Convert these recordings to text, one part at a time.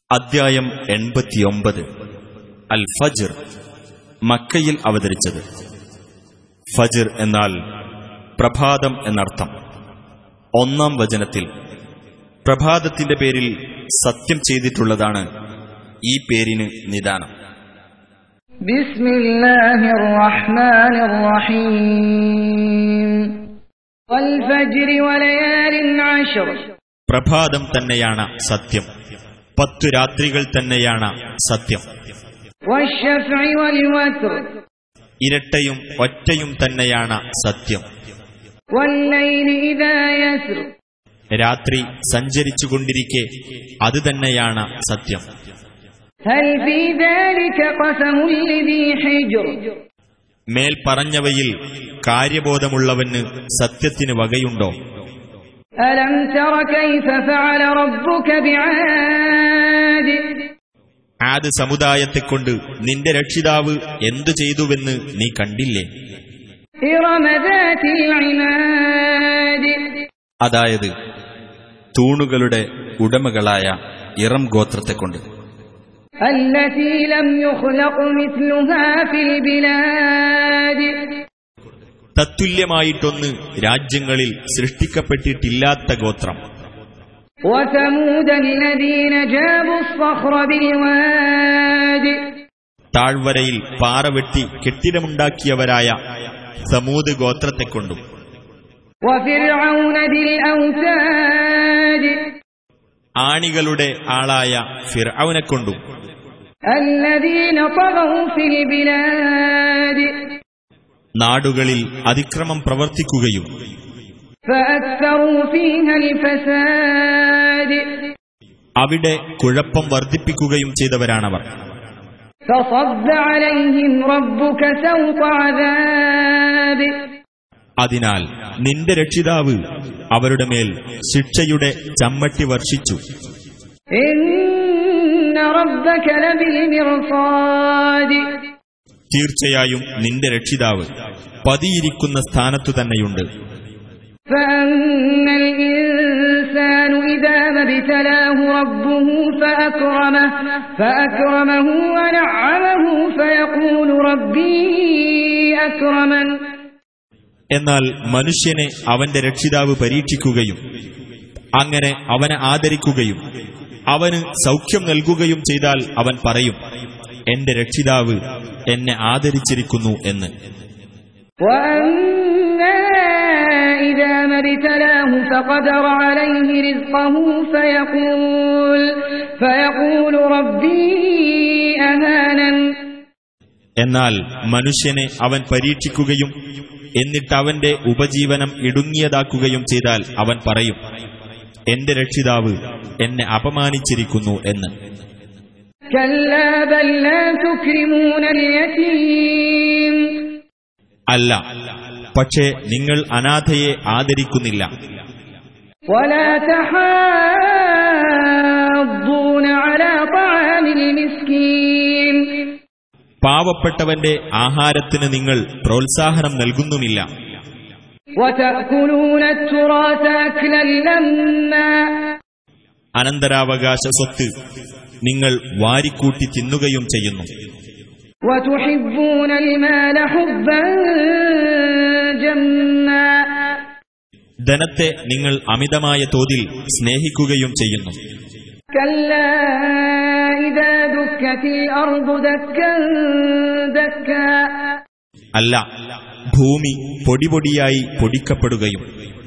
അദ്ധ്യായം എൺപത്തിയൊമ്പത് അൽ ഫജ്ർ മക്കയിൽ അവതരിച്ചത് ഫജ്ർ എന്നാൽ പ്രഭാതം എന്നർത്ഥം ഒന്നാം വചനത്തിൽ പ്രഭാതത്തിന്റെ പേരിൽ സത്യം ചെയ്തിട്ടുള്ളതാണ് ഈ പേരിന് നിദാനം بسم الله الرحمن الرحيم والفجر وليال عشر പ്രഭാതം തന്നെയാണ് സത്യം പത്തു രാത്രികൾ തന്നെയാണ് സത്യം والشفع والوتر ഇരട്ടയും ഒറ്റയും തന്നെയാണ് സത്യം والليل إذا يسر രാത്രി സഞ്ചരിച്ചുകൊണ്ടിരിക്കെ അത് തന്നെയാണ് സത്യം هل في ذلك قسم لذي حجر മേൽ പറഞ്ഞവയിൽ കാര്യബോധമുള്ളവന് സത്യത്തിന് വകയുണ്ടോ ألم تر كيف فعل ربك بعاد ആദ് സമുദായത്തെക്കൊണ്ട് നിന്റെ രക്ഷിതാവ് എന്തു ചെയ്തുവെന്ന് നീ കണ്ടില്ലേ إرم ذات العماد അതായത് തൂണുകളുടെ ഉടമകളായ ഇറം ഗോത്രത്തെക്കൊണ്ട് التي لم يخلق مثلها في البلاد തത്തുല്യമായിട്ടൊന്ന് രാജ്യങ്ങളിൽ സൃഷ്ടിക്കപ്പെട്ടിട്ടില്ലാത്ത ഗോത്രം وثمود الذين جابوا الصخر بالواد താഴ്വരയിൽ പാറ വെട്ടി കെട്ടിടമുണ്ടാക്കിയവരായ സമൂത് ഗോത്രത്തെക്കൊണ്ടും وفرعون ذي الأوتاد ആണികളുടെ ആളായ ഫിർഔനെ കൊണ്ടും الذين طغوا في البلاد നാടുകളിൽ അതിക്രമം പ്രവർത്തിക്കുകയും فأكثروا فيها الفساد അവിടെ കുഴപ്പം വർദ്ധിപ്പിക്കുകയും ചെയ്തവരാണവർ فصب عليهم ربك سوط عذاب അതിനാൽ നിന്റെ രക്ഷിതാവ് അവരുടെ മേൽ ശിക്ഷയുടെ ചമ്മട്ടി വർഷിച്ചു إن ربك لبالمرصاد തീർച്ചയായും നിന്റെ രക്ഷിതാവ് പതിയിരിക്കുന്ന സ്ഥാനത്തു തന്നെയുണ്ട് فأما الإنسان إذا ما ابتلاه ربه فأكرمه فأكرمه ونعمه فيقول ربي أكرمن എന്നാൽ മനുഷ്യനെ അവന്റെ രക്ഷിതാവ് പരീക്ഷിക്കുകയും അങ്ങനെ അവനെ ആദരിക്കുകയും അവന് സൗഖ്യം നൽകുകയും ചെയ്താൽ അവൻ പറയും എന്റെ രക്ഷിതാവ് എന്നെ ആദരിച്ചിരിക്കുന്നു എന്ന് وأما إذا ما ابتلاه فقدر عليه رزقه فيقول فيقول ربي أهانن എന്നാൽ മനുഷ്യനെ അവൻ പരീക്ഷിക്കുകയും എന്നിട്ട് അവന്റെ ഉപജീവനം ഇടുങ്ങിയതാക്കുകയും ചെയ്താൽ അവൻ പറയും എന്റെ രക്ഷിതാവ് എന്നെ അപമാനിച്ചിരിക്കുന്നു എന്ന് كلا بل لا تكرمون اليتيم അല്ല പക്ഷേ നിങ്ങൾ അനാഥയെ ആദരിക്കുന്നില്ല ولا تحاضون على طعام المسكين പാവപ്പെട്ടവന്റെ ആഹാരത്തിന് നിങ്ങൾ പ്രോത്സാഹനം നൽകുന്നുമില്ല وتأكلون التراث أكلا لما അനന്തരാവകാശ സ്വത്ത് നിങ്ങൾ വാരിക്കൂട്ടി തിന്നുകയും ചെയ്യുന്നു وتحبون المال حبا جما ധനത്തെ നിങ്ങൾ അമിതമായ തോതിൽ സ്നേഹിക്കുകയും ചെയ്യുന്നു كلا إذا دكت الأرض دكا دكا അല്ല ഭൂമി പൊടിപൊടിയായി പൊടിക്കപ്പെടുകയും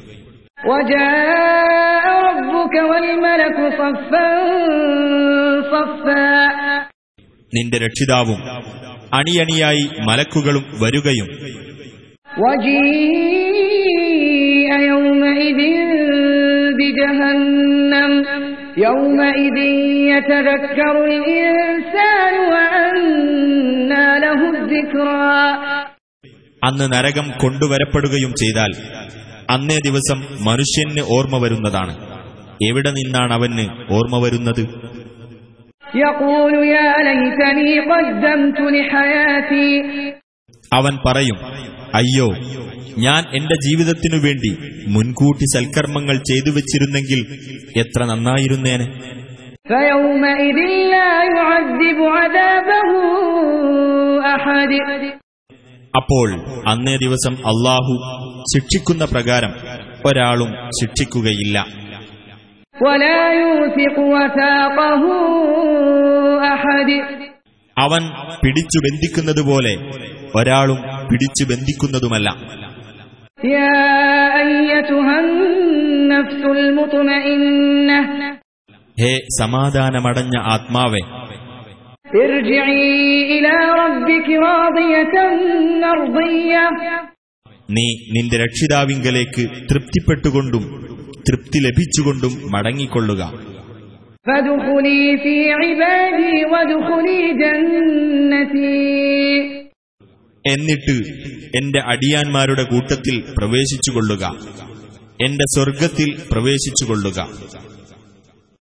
وجاء ربك والملك صفا صفا നിന്റെ രക്ഷിതാവും അണിയണിയായി മലക്കുകളും വരുകയും وجيء يومئذ بجهنم يومئذ يتذكر الإنسان وأنى له الذكرى അന്ന് നരകം കൊണ്ടുവരപ്പെടുകയും ചെയ്താൽ അന്നേ ദിവസം മനുഷ്യന് ഓർമ്മ വരുന്നതാണ് എവിടെ നിന്നാണ് അവന് ഓർമ്മ വരുന്നത് يقول يا ليتني قدمت لحياتي അവൻ പറയും അയ്യോ ഞാൻ എന്റെ ജീവിതത്തിനു വേണ്ടി മുൻകൂട്ടി സൽക്കർമ്മങ്ങൾ ചെയ്തു വെച്ചിരുന്നെങ്കിൽ എത്ര നന്നായിരുന്നേനെ فيومئذ لا يعذب عذابه أحد അപ്പോൾ അന്നേ ദിവസം അള്ളാഹു ശിക്ഷിക്കുന്ന പ്രകാരം ഒരാളും ശിക്ഷിക്കുകയില്ല ولا يوثق وثاقه أحد അവൻ പിടിച്ചു ബന്ധിക്കുന്നതുപോലെ ഒരാളും പിടിച്ചു ബന്ധിക്കുന്നതുമല്ല يا أيتها النفس المطمئنة ഹേ സമാധാനമടഞ്ഞ ആത്മാവെ ارجعي إلى ربك راضية مرضية നീ നിന്റെ രക്ഷിതാവിങ്കലേക്ക് തൃപ്തിപ്പെട്ടുകൊണ്ടും തൃപ്തി ലഭിച്ചുകൊണ്ടും മടങ്ങിക്കൊള്ളുക فادخلي في عبادي وادخلي جنتي എന്നിട്ട് എന്റെ അടിയാന്മാരുടെ കൂട്ടത്തിൽ പ്രവേശിച്ചുകൊള്ളുക എന്റെ സ്വർഗത്തിൽ പ്രവേശിച്ചുകൊള്ളുക